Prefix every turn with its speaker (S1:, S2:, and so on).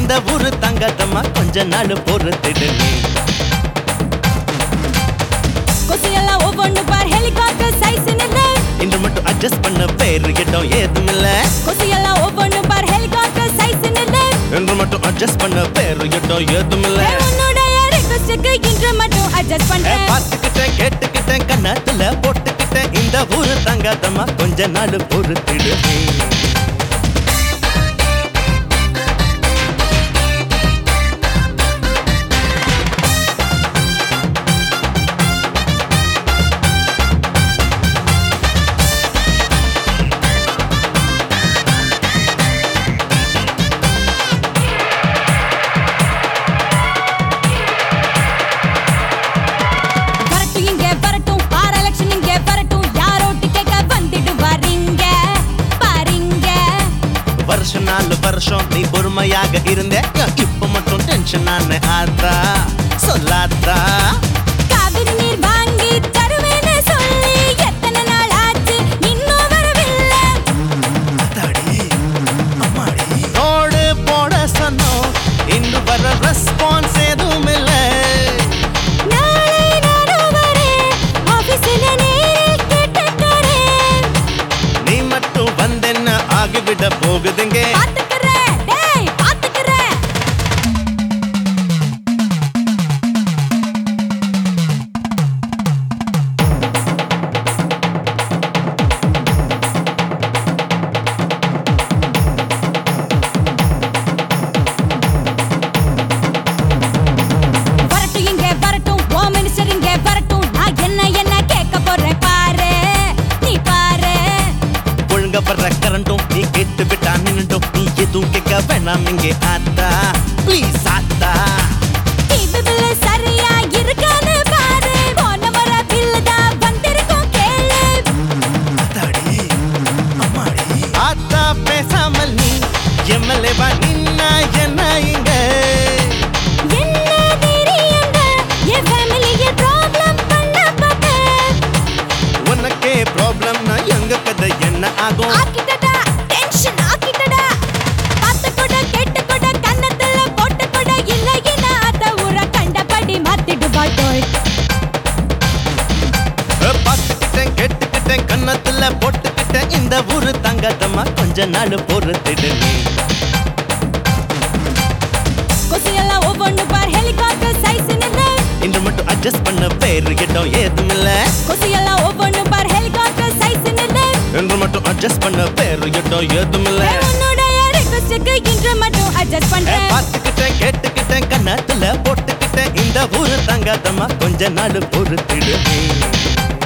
S1: இந்த ஊரு தங்காதம்மா கொஞ்ச நாள் பொறுத்திடு நீ
S2: கொசியெல்லாம் ஒவ்வொன்னு பார் ஹெலிகாப்டர் சைஸ் நின்னு
S1: இன்று மட்டும் அட்ஜஸ்ட் பண்ண பேரு இடம் ஏதுமில்ல
S2: கொசியெல்லாம் ஒவ்வொன்னு பார் ஹெலிகாப்டர் சைஸ் நின்னு
S1: என்று மட்டும் அட்ஜஸ்ட் பண்ண பேரு இடம் ஏதுமில்ல
S2: உன்னுடைய ரிக்வெஸ்டுக்கு இன்று மட்டும் அட்ஜஸ்ட்
S1: ஏ,
S2: பண்றேன்
S1: பார்த்துக்கிட்டேன் கேட்டுக்கிட்டேன் கண்ணத்துல போட்டுக்கிட்டேன் இந்த ஊரு தங்காதம்மா கொஞ்ச நாள் பொறுத்திடு நீ
S2: வரட்டும் இங்க வரட்டும் பார் எலெக்ஷன் இங்க வரட்டும் யாரோட்டு கேட்க வந்துட்டு வரீங்க பாருங்க
S1: வருஷம் நாலு வருஷம் நீ பொறுமையாக இருந்த இப்ப மட்டும் டென்ஷன் ஆன ஆத்தா சொல்லாத்தா
S2: காவிரி நீர் வாங்கி தருவேன்னு சொல்லி எத்தனை நாள் ஆச்சு இன்னும் வரவில்லை
S1: ரோடு போட சொன்னோம் இன்னும் வர ரெஸ்பான்ஸ் எதுவும் இல்ல
S2: நாளை நானும் வரேன் ஆபீஸ்ல நேரில் கேட்டுக்கிறேன்
S1: நீ மட்டும் வந்தென்ன ஆகிவிட போகுதுங்க
S2: பாத்துக்கிறேன் டேய் பாத்துக்கிறேன் வரட்டும் இங்க வரட்டும் ஓ மினிஸ்டர் இங்க வரட்டும் நான் என்ன என்ன கேட்க போறேன் பாரு நீ பாரு
S1: ஒழுங்க வர்ற கரண்டும் நீ கேட்டு விட்டா நின்னுட்டும் நீ எதுவும் கேட்க வேணாம் இங்கே ஆத்தா ப்ளீஸ் ஆத்தா
S2: டிவி பில்லு சரியா இருக்கான்னு பாரு போன வர பில்லு தான் வந்திருக்கும் கேளு
S1: ஆத்தா பேசாமல் நீ எம்எல்ஏ வா நின்னா என்ன இங்க
S2: என்ன தெரியங்க என் ஃபேமிலிய ப்ராப்ளம் பண்ண பார்த்தேன்
S1: உனக்கே ப்ராப்ளம்னா எங்க கதை என்ன ஆகும்
S2: ஆக்கிட்டடா டென்ஷன் ஆக்கிட்டடா பார்த்து கூட கேட்டு கூட கண்ணத்துல போட்டு கூட இல்ல என்ன அத ஊர கண்டபடி மாத்திடுவாள் போய்
S1: பார்த்துக்கிட்டேன் கேட்டுக்கிட்டேன் கன்னத்துல போட்டுக்கிட்டேன் இந்த ஊரு தங்காதம்மா கொஞ்ச நாள் பொறுத்திடு நீ
S2: கொசியெல்லாம் ஒவ்வொன்னு பார் ஹெலிகாப்டர் சைஸ் நின்னு
S1: இன்று மட்டும் அட்ஜஸ்ட் பண்ண பேரு இடம் ஏதுமில்ல
S2: கொசியெல்லாம் ஒவ்வொன்னு பார் ஹெலிகாப்டர் சைஸ் நின்னு
S1: என்று மட்டும் அட்ஜஸ்ட் பண்ண பேரு இடம் ஏதுமில்ல
S2: உன்னுடைய ரிக்வெஸ்டுக்கு இன்று மட்டும் அட்ஜஸ்ட்
S1: ஏ,
S2: பண்றேன்
S1: பார்த்துக்கிட்டேன் கேட்டுக்கிட்டேன் கன்னத்துல போட்டுக்கிட்டேன் இந்த ஊரு தங்காதம்மா கொஞ்ச நாள் பொறுத்திடு நீ